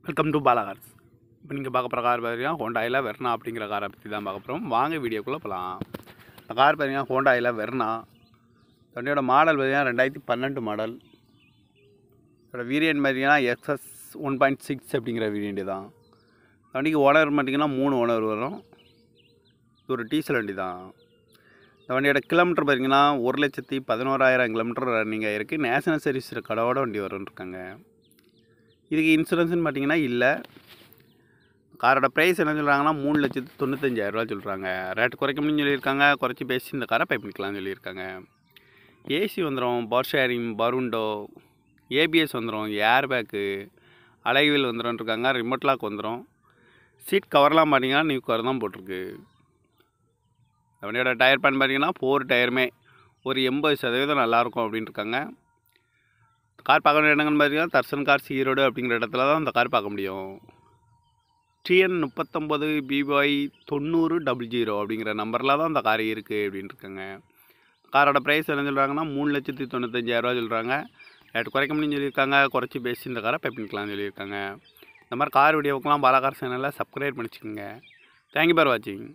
welcome to Bala cars இப்போ நீங்கள் பார்க்க போகிற கார் பார்த்தீங்கன்னா ஹோண்டாயில் வெர்னா அப்படிங்கிற காரை பற்றி தான் பார்க்க போகிறோம் வாங்க வீடியோக்குள்ளே போகலாம் இந்த கார் பார்த்தீங்கன்னா ஹோண்டாயில் வெர்னா வண்டியோட மாடல் பார்த்தீங்கன்னா ரெண்டாயிரத்தி பன்னெண்டு மாடல் இதோட வேரியன்ட் பார்த்தீங்கன்னா எக்ஸ்எஸ் ஒன் பாயிண்ட் சிக்ஸ் அப்படிங்கிற வேரியண்ட்டு தான் இந்த வண்டிக்கு ஓனர் பார்த்தீங்கன்னா மூணு ஓனர் வரும் இது ஒரு டீசல் வண்டி தான் இந்த வண்டியோட கிலோமீட்டர் பார்த்தீங்கன்னா ஒரு லட்சத்தி பதினோராயிரம் கிலோமீட்டர் ரன்னிங் ஆகிருக்கு நேஷனல் சர்வீஸ் கடவோட வண்டி வரும்னு இருக்காங்க இதுக்கு இன்சூரன்ஸ்னு பார்த்தீங்கன்னா இல்லை காரோட ப்ரைஸ் என்ன சொல்கிறாங்கன்னா மூணு லட்சத்து தொண்ணூத்தஞ்சாயிரரூவா சொல்கிறாங்க ரேட் குறைக்க முடியும்னு சொல்லியிருக்காங்க குறைச்சி பேசி இந்த காரை பை பண்ணிக்கலாம்னு சொல்லியிருக்காங்க ஏசி வந்துடும் பவர் ஷேரிங் பருண்டோ ஏபிஎஸ் வந்துடும் ஏர் பேக்கு அலைவில் வந்துடும் இருக்காங்க ரிமோட் லாக் வந்துடும் சீட் கவர்லாம் பார்த்தீங்கன்னா நியூ கவர் தான் போட்டிருக்கு வண்டியோட டயர் பேன் பார்த்தீங்கன்னா ஃபோர் டயருமே ஒரு எண்பது சதவீதம் நல்லாயிருக்கும் அப்படின்னு இருக்காங்க கார் பார்க்க வேண்டிய இடங்கள்னு பார்த்தீங்கன்னா தர்சன் கார்ஸ் ஈரோடு அப்படிங்கிற இடத்துல தான் இந்த கார் பார்க்க முடியும் டிஎன் முப்பத்தொம்பது பிபாய் தொண்ணூறு டபுள் ஜீரோ அப்படிங்கிற நம்பரில் தான் இந்த கார் இருக்குது அப்படின்னு இருக்காங்க காரோட ப்ரைஸ் என்ன சொல்கிறாங்கன்னா மூணு லட்சத்தி தொண்ணூத்தஞ்சாயிரரூவா சொல்கிறாங்க ரேட் குறைக்க முடியும்னு சொல்லியிருக்காங்க குறைச்சி பேசி இந்த காரை பை பண்ணிக்கலாம்னு சொல்லியிருக்காங்க இந்த மாதிரி கார் வீடியோவுக்கெலாம் பாலாகார் சேனலில் சப்ஸ்கிரைப் பண்ணிச்சுக்கோங்க தேங்க்யூ ஃபார் வாட்சிங்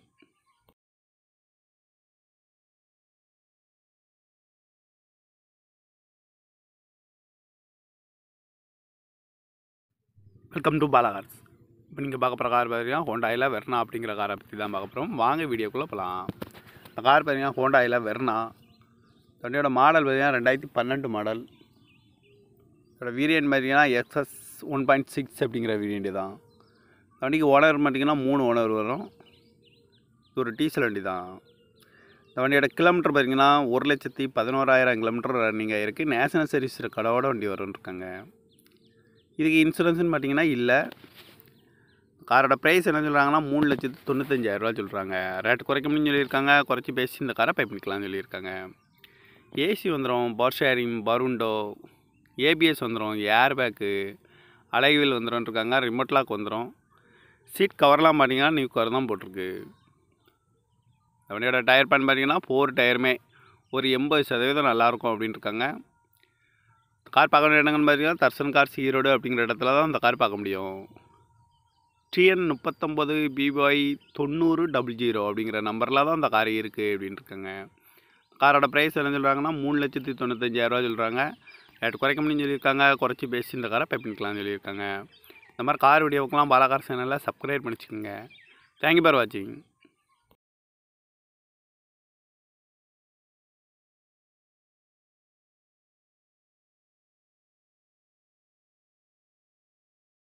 வெல்கம் டு பாலா கார்ஸ் இப்போ நீங்கள் பார்க்க போகிற கார் பார்த்தீங்கன்னா ஹோண்டாயில் வெர்னா அப்படிங்கிற காரை பற்றி தான் பார்க்க போகிறோம் வாங்க வீடியோக்குள்ளே போகலாம் இந்த கார் பார்த்தீங்கன்னா ஹோண்டாயில் வெர்னா வண்டியோட மாடல் பார்த்தீங்கன்னா ரெண்டாயிரத்தி பன்னெண்டு மாடல் இதோட வேரியன்ட் பார்த்தீங்கன்னா எக்ஸ்எஸ் ஒன் பாயிண்ட் சிக்ஸ் அப்படிங்கிற வேரியண்ட்டு தான் இந்த வண்டிக்கு ஓனர் பார்த்தீங்கன்னா மூணு ஓனர் வரும் இது ஒரு டீசல் வண்டி தான் இந்த வண்டியோட கிலோமீட்டர் பார்த்தீங்கன்னா ஒரு லட்சத்தி பதினோராயிரம் கிலோமீட்டர் ரன்னிங் ஆகிருக்கு நேஷனல் சர்வீஸ் கடவோட வண்டி வரும்னு இருக்காங்க இதுக்கு இன்சூரன்ஸ்னு பார்த்தீங்கன்னா இல்லை காரோட ப்ரைஸ் என்ன சொல்கிறாங்கன்னா மூணு லட்சத்து தொண்ணூத்தஞ்சாயிரரூவா சொல்கிறாங்க ரேட் குறைக்க முடியும்னு சொல்லியிருக்காங்க குறைச்சி பேசி இந்த காரை பை பண்ணிக்கலாம்னு சொல்லியிருக்காங்க ஏசி வந்துடும் பவர் ஷேரிங் பருண்டோ ஏபிஎஸ் வந்துடும் ஏர் பேக்கு அலைவில் வந்துடும் இருக்காங்க ரிமோட் லாக் வந்துடும் சீட் கவர்லாம் பார்த்தீங்கன்னா நியூ கவர் தான் போட்டிருக்கு வண்டியோட டயர் பேன் பார்த்தீங்கன்னா ஃபோர் டயருமே ஒரு எண்பது சதவீதம் நல்லாயிருக்கும் அப்படின்னு இருக்காங்க கார் பார்க்க வேண்டிய இடங்கள்னு பார்த்தீங்கன்னா தர்சன் கார்ஸ் ஈரோடு அப்படிங்கிற இடத்துல தான் இந்த கார் பார்க்க முடியும் டிஎன் முப்பத்தொம்பது பிபாய் தொண்ணூறு டபுள் ஜீரோ அப்படிங்கிற நம்பரில் தான் இந்த கார் இருக்குது அப்படின்னு இருக்காங்க காரோட ப்ரைஸ் என்ன சொல்கிறாங்கன்னா மூணு லட்சத்தி தொண்ணூத்தஞ்சாயிரரூவா சொல்கிறாங்க ரேட் குறைக்க முடியும்னு சொல்லியிருக்காங்க குறைச்சி பேசி இந்த காரை பை பண்ணிக்கலாம்னு சொல்லியிருக்காங்க இந்த மாதிரி கார் வீடியோவுக்கெலாம் பாலாகார் சேனலில் சப்ஸ்கிரைப் பண்ணிச்சுக்கோங்க தேங்க்யூ ஃபார் வாட்சிங்